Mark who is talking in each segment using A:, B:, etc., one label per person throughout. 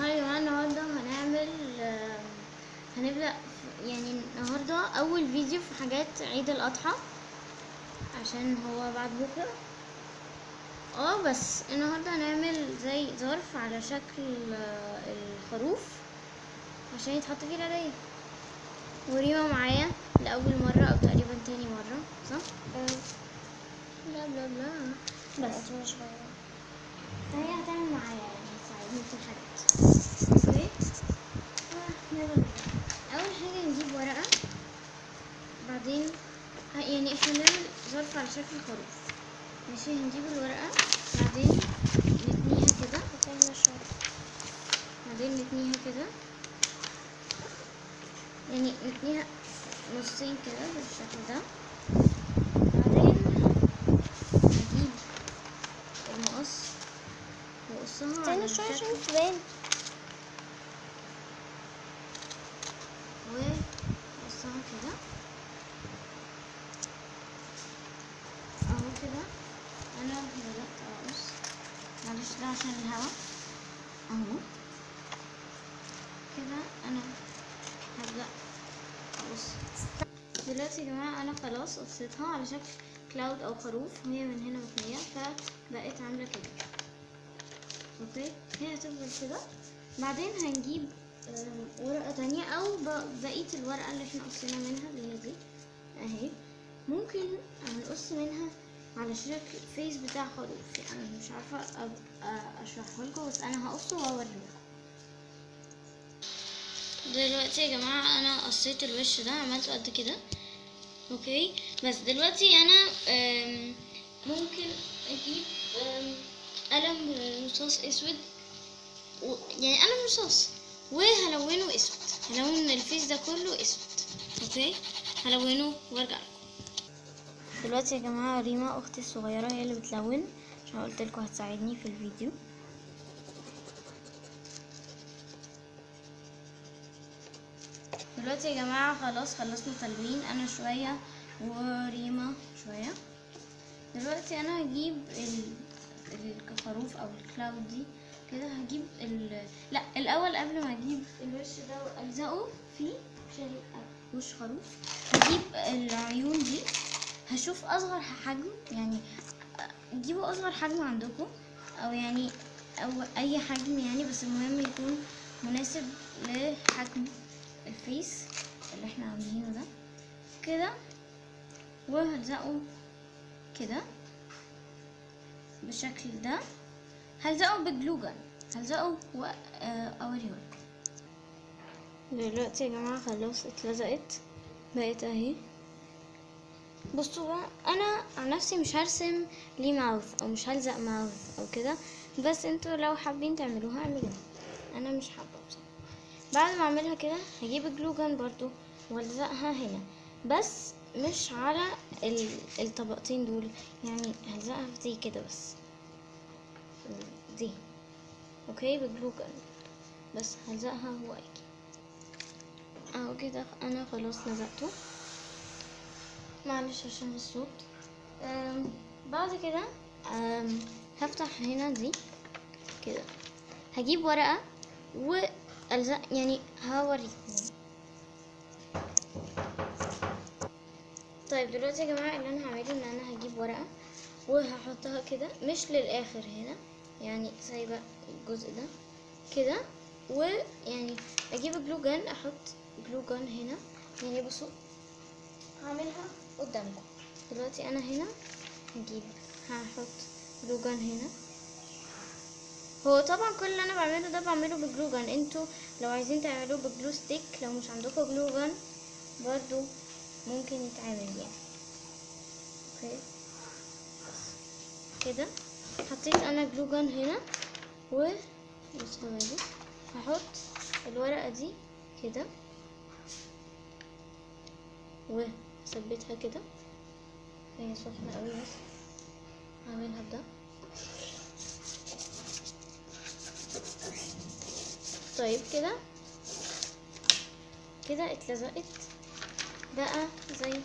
A: ها يا جماعة النهاردة هنعمل آم، هنبدأ في- يعني النهاردة أول فيديو في حاجات عيد الأضحى عشان هو بعد بكرة اه بس النهاردة هنعمل زي ظرف على شكل آه، الخروف عشان يتحط فيه العيدية وريما معايا لأول مرة أو تقريبا تاني مرة صح؟ بلا بلا بلا بس
B: مش شوية
A: فهي هتعمل معايا يعني هتساعدني في الحاجات اوكي آه، يلا نبدأ. اول حاجه نجيب ورقه بعدين ه- يعني احنا هنعمل ظرف على شكل خروف ماشي هنجيب الورقه بعدين نتنيها كده
B: بتعمل شوية
A: بعدين نتنيها كده يعني نتنيها نصين كده بالشكل ده بعدين نجيب المقص وقصها على
B: تاني شوية
A: شكل
B: عشان تبان
A: وقصها كده اهو كده انا بدأت اقص معلش ده عشان الهوا اهو كده انا هبدأ اقص دلوقتي يا جماعة انا خلاص قصيتها على شكل كلاود او خروف وهي من هنا متنية فبقت عاملة كده اوكي هي هتفضل كده بعدين هنجيب آم، ورقة تانية او ب- بقية الورقة اللي احنا قصينا منها اللي هي دي اهي ممكن هنقص منها على شكل فيس بتاع خروف يعني مش عارفة ابقى اشرحه لكم بس انا هقصه واوريكم دلوقتي يا جماعة انا قصيت الوش ده عملته قد كده اوكي بس دلوقتي انا آم، ممكن اجيب آم، قلم رصاص اسود و... يعني قلم رصاص وهلونه اسود هلون الفيس ده كله اسود اوكي هلونه وارجع لكم دلوقتي يا جماعه ريما اختي الصغيره هي اللي بتلون عشان قلت لكم هتساعدني في الفيديو دلوقتي يا جماعه خلاص خلصنا تلوين انا شويه وريما شويه دلوقتي انا هجيب ال... الخروف او الكلاود دي كده هجيب ال... لا الاول قبل ما اجيب الوش ده والزقه فيه عشان يبقى وش خروف هجيب العيون دي هشوف اصغر حجم يعني جيبوا اصغر حجم عندكم او يعني او اي حجم يعني بس المهم يكون مناسب لحجم الفيس اللي احنا عاملينه ده كده وهلزقه كده بالشكل ده هلزقه بجلوجان هلزقه واوريه دلوقتي يا جماعه خلاص اتلزقت بقت اهي بصوا بقى انا عن نفسي مش هرسم ليه ماوث او مش هلزق ماوث او كده بس انتوا لو حابين تعملوها اعملوها انا مش حابه بصراحه بعد ما اعملها كده هجيب الجلوجان برضو والزقها هنا بس مش على ال- الطبقتين دول يعني هلزقها في دي كده بس دي اوكي بجلوجان بس هلزقها هو اكي اهو كده انا خلاص لزقته معلش عشان الصوت أم، بعد كده أم، هفتح هنا دي كده هجيب ورقة والزق يعني هوريكم طيب دلوقتي يا جماعة اللي انا هعمله ان انا هجيب ورقة وهحطها كده مش للاخر هنا يعني سايبة الجزء ده كده ويعني اجيب جلو جان احط جلو جان هنا يعني بصوا هعملها قدامكم دلوقتي انا هنا هجيب هحط جلو جان هنا هو طبعا كل اللي انا بعمله ده بعمله بجلو جان انتوا لو عايزين تعملوه بجلو ستيك لو مش عندكم جلو جان برضو ممكن يتعمل يعني اوكي بس كده حطيت انا جلو جان هنا و بص هوري هحط الورقة دي كده وثبتها كده هي سخنة قوي بس هعملها بده طيب كده كده اتلزقت بقى زي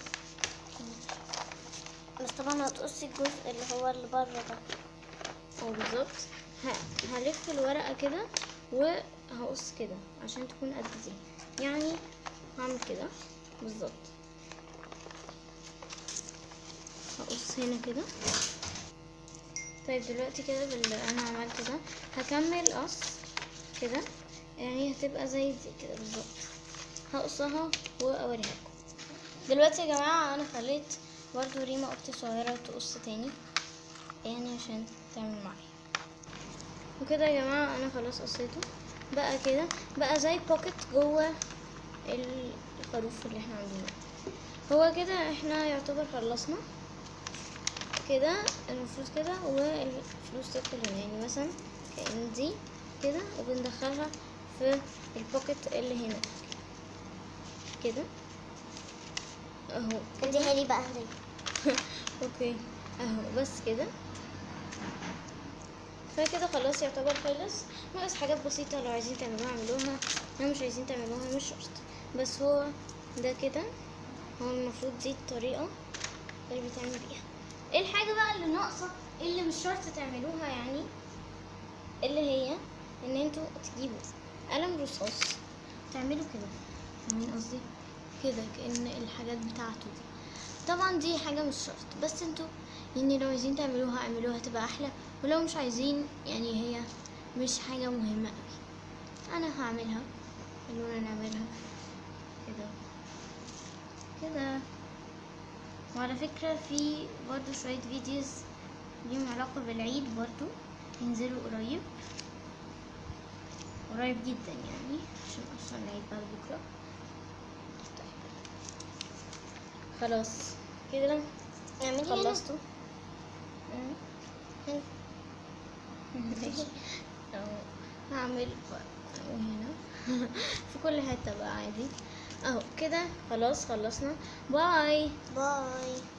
B: بس طبعا هتقصي الجزء اللي هو اللي بره ده
A: اه بالظبط ه- هلف الورقة كده وهقص كده عشان تكون قد دي يعني هعمل كده بالظبط هقص هنا كده طيب دلوقتي كده باللي انا عملته ده هكمل قص كده يعني هتبقى زي دي كده بالظبط هقصها واوريها لكم دلوقتي يا جماعه انا خليت برضو ريما اختي صغيره تقص تاني يعني عشان تعمل معايا وكده يا جماعه انا خلاص قصيته بقى كده بقى زي بوكيت جوه الخروف اللي احنا عاملينه هو كده احنا يعتبر خلصنا كده المفروض كده والفلوس تدخل هنا يعني مثلا كأن دي كده وبندخلها في البوكيت اللي هنا كده اهو
B: اديها لي بقى هدية
A: اوكي اهو بس كده فكده خلاص يعتبر خلص ناقص حاجات بسيطة لو عايزين تعملوها اعملوها لو مش عايزين تعملوها مش شرط بس هو ده كده هو المفروض دي الطريقة اللي بتعمل بيها ايه الحاجة بقى اللي ناقصة اللي مش شرط تعملوها يعني اللي هي ان انتوا تجيبوا قلم رصاص تعملوا كده فاهمين قصدي كده كأن الحاجات بتاعته دي طبعا دي حاجة مش شرط بس انتوا يعني لو عايزين تعملوها اعملوها تبقى احلى ولو مش عايزين يعني هي مش حاجة مهمة قوي انا هعملها خلونا نعملها كده كده وعلى فكرة في برضو شوية فيديوز ليهم علاقة بالعيد برضو ينزلوا قريب قريب جدا يعني عشان اصلا العيد بعد بكرة طيب. خلاص كده
B: اعملي هنا
A: خلصتوا مم.
B: هنا.
A: ماشي اهو هعمل بقى هنا في كل حتة بقى عادي اهو كده خلاص خلصنا باي
B: باي